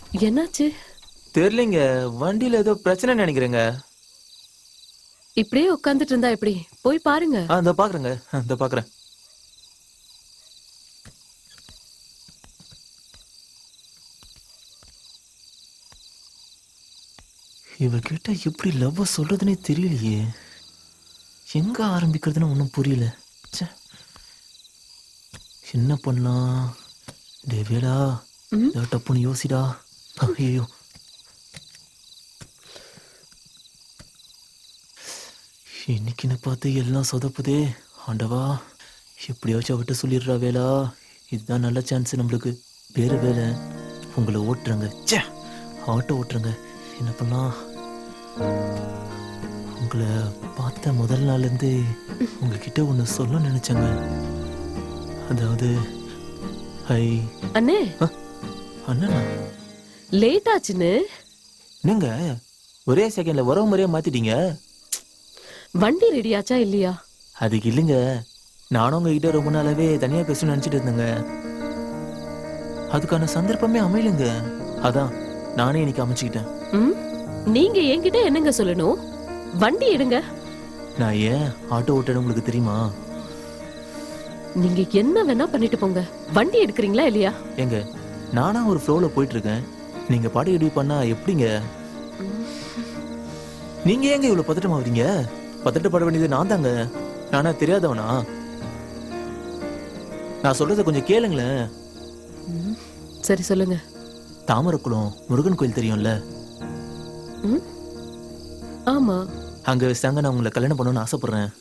என்னாச்சு தெரியலங்க வண்டியில ஏதோ பிரச்சனை நினைக்கிறேங்க இப்படியே உட்கார்ந்துட்டு இருந்தா எப்படி போய் பாருங்க ஆ இந்த பாக்குறேங்க இந்த பாக்குறேன் இவகிட்ட எப்படி லவ் சொல்றதுனே தெரியலையே எங்க ஆரம்பிக்கிறதுன்னு ஒன்றும் புரியல ச்சே. என்ன பண்ணலாம் டே வேலா ம்? ஏதோ டப்புன்னு யோசிடா ஐயோ இன்னைக்குன்னு பார்த்து எல்லாம் சொதப்புதே ஆண்டவா எப்படியாச்சும் அவட்ட சொல்லிடுறா வேலா இதுதான் நல்ல சான்ஸ் நம்மளுக்கு வேறு வேலை உங்களை ஓட்டுறங்க ச்சே ஆட்டோ ஓட்டுறங்க என்ன பண்ணலாம் உங்களை பார்த்த முதல் நாள்லேருந்து உங்ககிட்ட ஒன்று சொல்ல நினைச்சேங்க அதாவது ஹை அண்ணே அண்ணனா லேட் ஆச்சுன்னு என்னங்க ஒரே செகண்ட்ல உறவு முறையா மாத்திட்டீங்க வண்டி ரெடியாச்சா இல்லையா அதுக்கு இல்லைங்க நானும் உங்ககிட்ட ரொம்ப நாளாவே தனியா பேசணும்னு நினைச்சிட்டு இருந்தேங்க அதுக்கான சந்தர்ப்பமே அமையலைங்க அதான் நானே இன்னைக்கு அமைச்சுக்கிட்டேன் ம் நீங்க என்கிட்ட என்னங்க சொல்லணும் வண்டி எடுங்க நான் ஏன் ஆட்டோ ஓட்டணும் உங்களுக்கு தெரியுமா நீங்க என்ன வேணா பண்ணிட்டு போங்க வண்டி எடுக்கிறீங்களா இல்லையா ஏங்க நானா ஒரு ஃப்ளோல போயிட்டு இருக்கேன் நீங்க பாட்டு இடி பண்ணா எப்படிங்க நீங்க ஏங்க இவ்வளவு பதட்டமாவறீங்க பதட்டப்பட வேண்டியது நான் தாங்க நானா தெரியாதவனா நான் சொல்றத கொஞ்சம் கேளுங்களேன் ம், சரி சொல்லுங்க தாமரக்குளம் முருகன் கோயில் தெரியும்ல ம் ஆமா அங்க வச்சாங்க நான் உங்களை கல்யாணம் பண்ணணும்னு ஆசைப்படுறேன்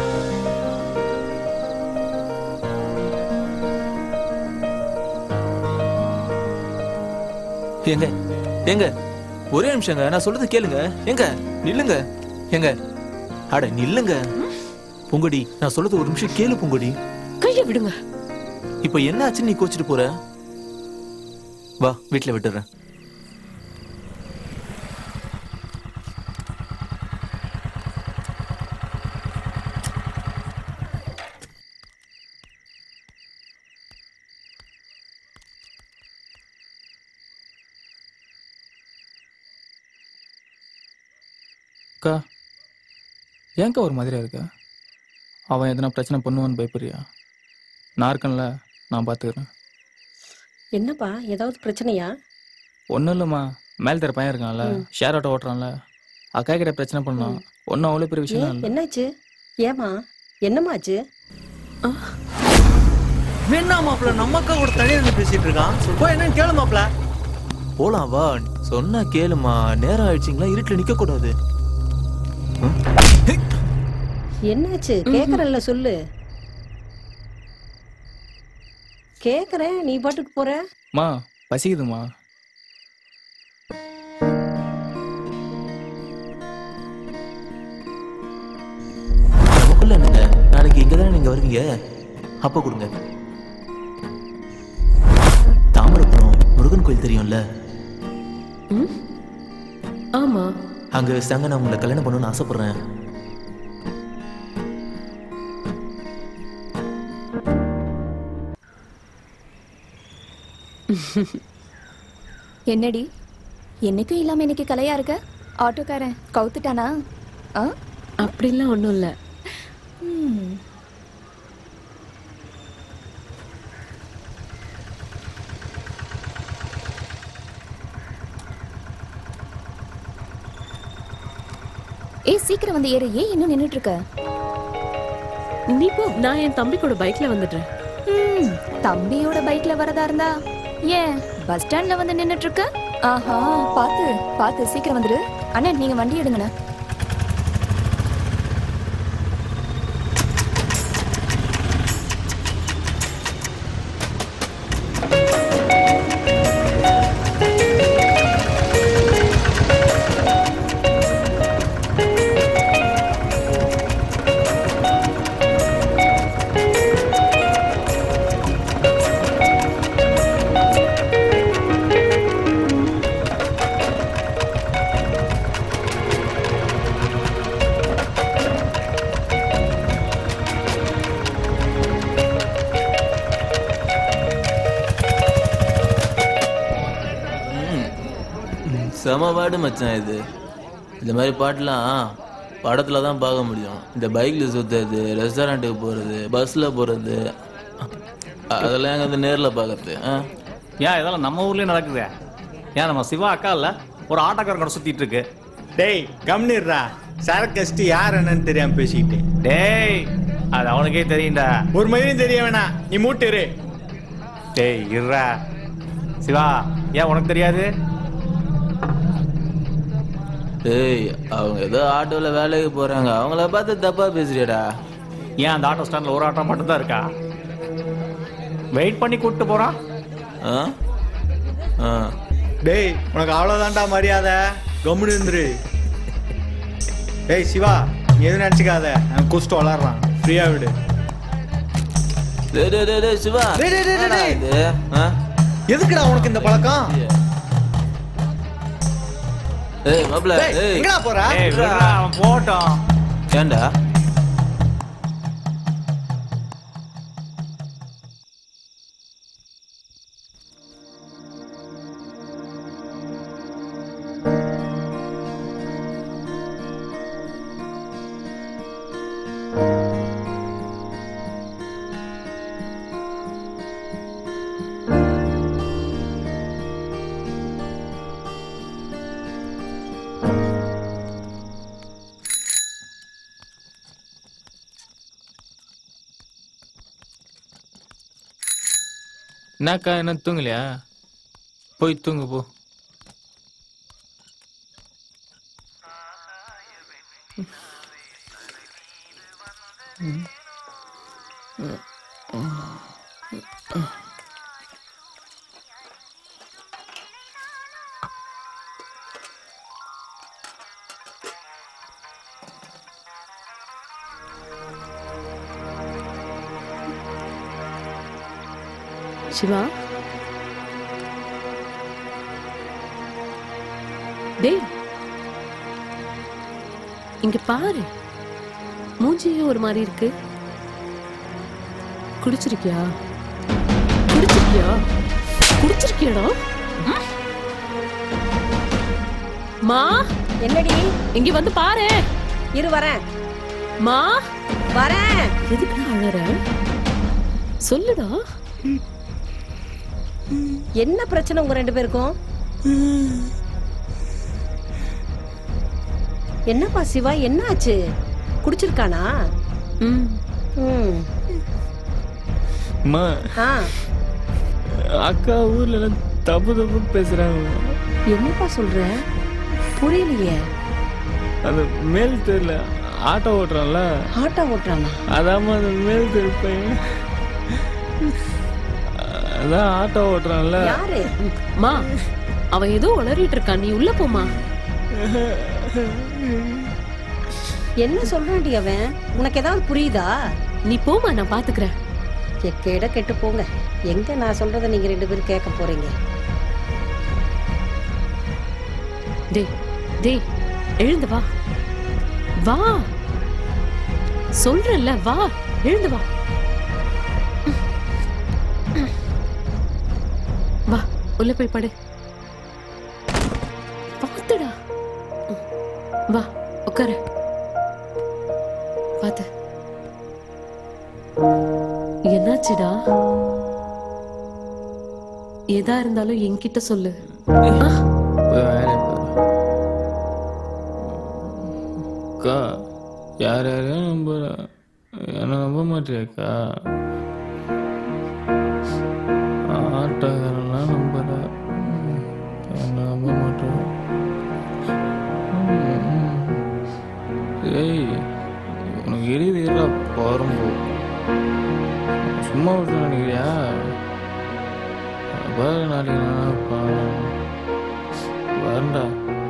ஏங்க ஏங்க ஒரே நிமிஷங்க நான் சொல்றது கேளுங்க ஏங்க நில்லுங்க ஏங்க அட நில்லுங்க பூங்கொடி நான் சொல்றது ஒரு நிமிஷம் கேளு பூங்கொடி கைய விடுங்க இப்ப என்ன ஆச்சுன்னு நீ கோச்சிட்டு போற வா வீட்டுல விட்டுறேன் அக்கா ஏன்க்கா ஒரு மாதிரியா இருக்க அவன் எதனா பிரச்சனை பண்ணுவான்னு பயப்படுறியா நான் இருக்கேன்ல நான் பார்த்துக்கிறேன் என்னப்பா ஏதாவது பிரச்சனையா ஒன்றும் இல்லைம்மா மேல் தர பையன் இருக்கான்ல ஷேர் ஆட்டோ ஓட்டுறான்ல அக்கா கிட்ட பிரச்சனை பண்ணான் ஒன்றும் அவ்வளோ பெரிய விஷயம் ஏன் இல்லை என்னாச்சு ஏமா என்னமாச்சு வேணா மாப்பிள்ள நம்ம அக்கா கூட தனியா இருந்து பேசிட்டு இருக்கான் போய் என்னன்னு கேளு மாப்பிள்ள போலாம் வா சொன்னா கேளுமா நேரம் ஆயிடுச்சுங்களா இருட்டுல நிக்க கூடாது என்னாச்சு கேக்குறல்ல சொல்லு கேக்குறேன் நீ பாட்டுக்கு போற மா பசிக்குதுமா நமக்குள்ள என்னங்க நாளைக்கு இங்க தானே நீங்க வருவீங்க அப்ப கொடுங்க தாமரபுரம் முருகன் கோயில் தெரியும்ல ம் ஆமா அங்க வச்சாங்க நான் உங்களை கல்யாணம் பண்ணணும்னு ஆசைப்படுறேன் என்னடி என்னைக்கும் இல்லாம இன்னைக்கு கலையா இருக்க ஆட்டோக்காரன் கவுத்துட்டானா ஆ அப்படிலாம் ஒண்ணும் இல்ல ம். ஏய் சீக்கிரம் வந்து ஏறு ஏன் இன்னும் நின்னுட்டு இருக்க நீ போ நான் என் தம்பி கூட பைக்ல வந்துடுறேன் ம், தம்பியோட பைக்ல வரதா இருந்தா ஏன் பஸ் ஸ்டாண்ட்ல வந்து நின்னுட்டு இருக்க ஆஹா பாத்து பாத்து சீக்கிரம் வந்துடு அண்ணன் நீங்க வண்டி எடுங்கண்ணே செம பாடு மச்சான் இது இந்த மாதிரி பாட்டுலாம் படத்தில் தான் பார்க்க முடியும் இந்த பைக்கில் சுற்றுறது ரெஸ்டாரண்ட்டுக்கு போகிறது பஸ்ஸில் போகிறது அதெல்லாம் எங்கே வந்து நேரில் பார்க்கறது ஆ ஏன் இதெல்லாம் நம்ம ஊர்லயே நடக்குது ஏன் நம்ம சிவா அக்கா இல்ல ஒரு ஆட்டோக்காரன் கூட சுத்திட்டு இருக்கு டேய் கம்னிடுறா சரக்கு அடிச்சுட்டு யார் என்னன்னு தெரியாம பேசிக்கிட்டு டேய் அது அவனுக்கே தெரியும்டா ஒரு மயிலும் தெரிய வேணாம் நீ மூட்டுரு டேய் இருடா சிவா ஏன் உனக்கு தெரியாது டேய் அவங்க ஏதோ ஆட்டோவில் வேலைக்கு போகிறாங்க அவங்கள பார்த்து தப்பாக பேசுறியடா ஏன் அந்த ஆட்டோ ஸ்டாண்ட்ல ஒரு ஆட்டோ மட்டும் தான் இருக்கா வெயிட் பண்ணி கூப்பிட்டு போறான் ஆ ஆ டேய் உனக்கு அவ்வளோதான்டா மரியாதை கம்முன்னு இருந்துரு டேய் சிவா நீ எதுவும் நினச்சிக்காத அவன் குஸ்ட்டு வளர்றான் ஃப்ரீயா விடு டேய் டேய் டேய் டேய் சிவா டேய், டேய், டேய், என்னடா டேய். இது ஆ எதுக்குடா உனக்கு இந்த பழக்கம் ஏய் மாப்ள டேய், ஏய் எங்கடா போற ஏய் விட்றா, அவன் போட்டோம் ஏன்டா என்னக்கா என்ன தூங்கலையா போய் தூங்கு போ சிவா டேய் இங்க பாரு மூஞ்சியே ஒரு மாதிரி இருக்கு குடிச்சிருக்கியா குடிச்சிருக்கியா குடிச்சிருக்கியாடா மா என்னடி இங்க வந்து பாரு இரு வரேன் மா வரேன் எதுக்குடா அழற சொல்லுடா என்ன பிரச்சனை உங்க ரெண்டு பேருக்கும் என்னப்பா சிவா என்ன ஆச்சு குடிச்சிருக்கானா ம் ம் அம்மா ஆ அக்கா ஊர்ல எல்லாம் தப்பு தப்பு பேசுறாங்க என்னப்பா சொல்ற புரியலையே அந்த மேல் தெருல ஆட்டோ ஓட்டுறான்ல ஆட்டோ ஓட்டுறானா அதாம்மா அந்த மேல் தெரு பையன் அதான் ஆட்டோ ஓட்டுறான்ல யாரு மா அவன் ஏதோ உளறிட்டு இருக்கான் நீ உள்ள போமா என்ன சொல்றான்டி அவன் உனக்கு ஏதாவது புரியுதா நீ போமா நான் பாத்துக்கிறேன் எக்கேட கெட்டு போங்க எங்க நான் சொல்றத நீங்க ரெண்டு பேரும் கேட்க போறீங்க டேய் டேய் எழுந்து வா வா சொல்றேன்ல வா எழுந்து வா வா உள்ள போய் படு பாத்துடா வா உட்காரு பாத்து என்னாச்சுடா எதா இருந்தாலும் என்கிட்ட சொல்லு ஆ போய் வேலையை பாரு அக்கா யார் யாரையும் நம்புற என்ன நம்ப மாட்டியாக்கா ஆட்டோக்காரெல்லாம் நம்புற என்ன நம்ப மாட்டேன் ஏய் உனக்கு எரியுது இல்லை பரம்பு சும்மா விட்டு நினைக்கிறியா பாரு நாளைக்கு நான் பா- வரண்டா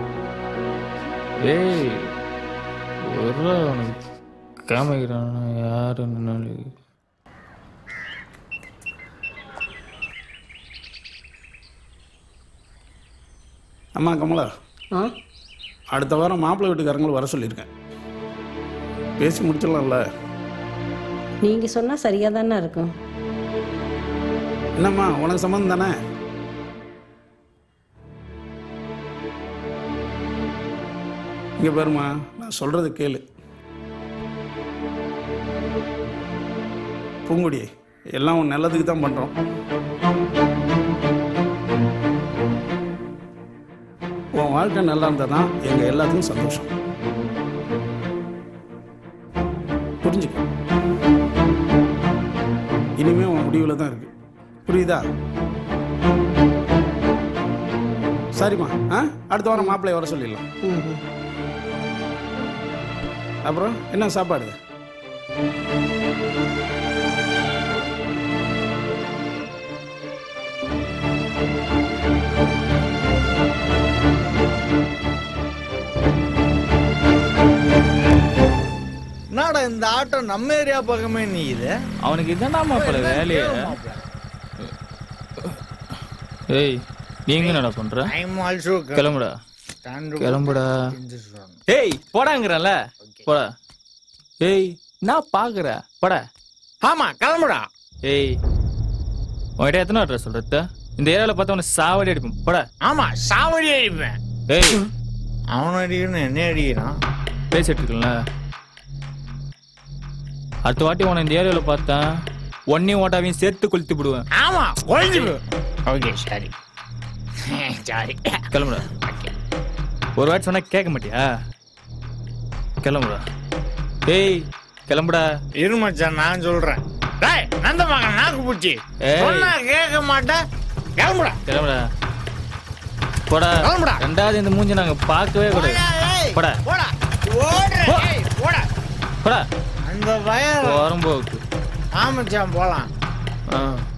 ஏய் ஒரு அவனுக்கு காமிக்கிறான் யாரு நின்னாலும் அம்மா கமலா ஆ அடுத்த வாரம் மாப்பிள்ளை வீட்டுக்காரங்களும் வர சொல்லியிருக்கேன் பேசி முடிச்சிடலாம்ல நீங்க சொன்னா சரியா தானே இருக்கும் என்னம்மா உனக்கு சம்மந்தம் தானே இங்கே பாருமா நான் சொல்கிறது கேளு பூங்குடி எல்லாம் உன் நல்லதுக்கு தான் பண்ணுறோம் உன் வாழ்க்கை நல்லா இருந்தால் தான் எங்கள் எல்லாத்துக்கும் சந்தோஷம் புரிஞ்சுக்க இனிமே உன் முடிவில் தான் இருக்கு புரியுதா சரிம்மா ஆ அடுத்த வாரம் மாப்பிள்ளைய வர சொல்லிடலாம் அப்புறம் என்ன சாப்பாடு என்னடா இந்த ஆட்டோ நம்ம ஏரியா பக்கமே நீ இது அவனுக்கு இதான்டா மாப்பிள்ள வேலையே ஏய் நீங்க என்னடா பண்ற ஐம் ஆல்சோ கிளம்புடா கிளம்புடா ஏய் போடாங்கிறல போடா ஏய் நான் பாக்குற போடா ஆமா கிளம்புடா ஏய் உன்கிட்ட எத்தனை அட்ரஸ் சொல்றது இந்த ஏரியாவில் பார்த்து அவனை சாவடி அடிப்போம் போடா ஆமா சாவடி அடிப்பேன் ஏய் அவன் அடிக்கணும் என்ன அடிக்கிறான் பேசிட்டு இருக்கல அடுத்த வாட்டி உன இந்த ஏரியாவில் பார்த்தேன் ஒன்னையும் ஓட்டாவையும் சேர்த்து கொளுத்தி விடுவேன் ஆமா குழந்தை ஓகே சரி சாரி கிளம்புடா ஒரு வாட்டி சொன்னா கேட்க மாட்டியா கிளம்புடா ஏய் கிளம்புடா இரு மச்சான் நான் சொல்றேன் டேய் நந்த மகன் நாக்கு பூச்சி ஏய். சொன்னா கேட்க மாட்டேன் கிளம்புடா கிளம்புடா போடா கிளம்புடா. ரெண்டாவது இந்த மூஞ்சி நாங்க பார்க்கவே கூடாது ஏய், போடா. போடா ஓடுற போ. ஏய், போடா போடா அந்த பயம் போறம்போக்கு ஆமாச்சான் போலாம் ஆ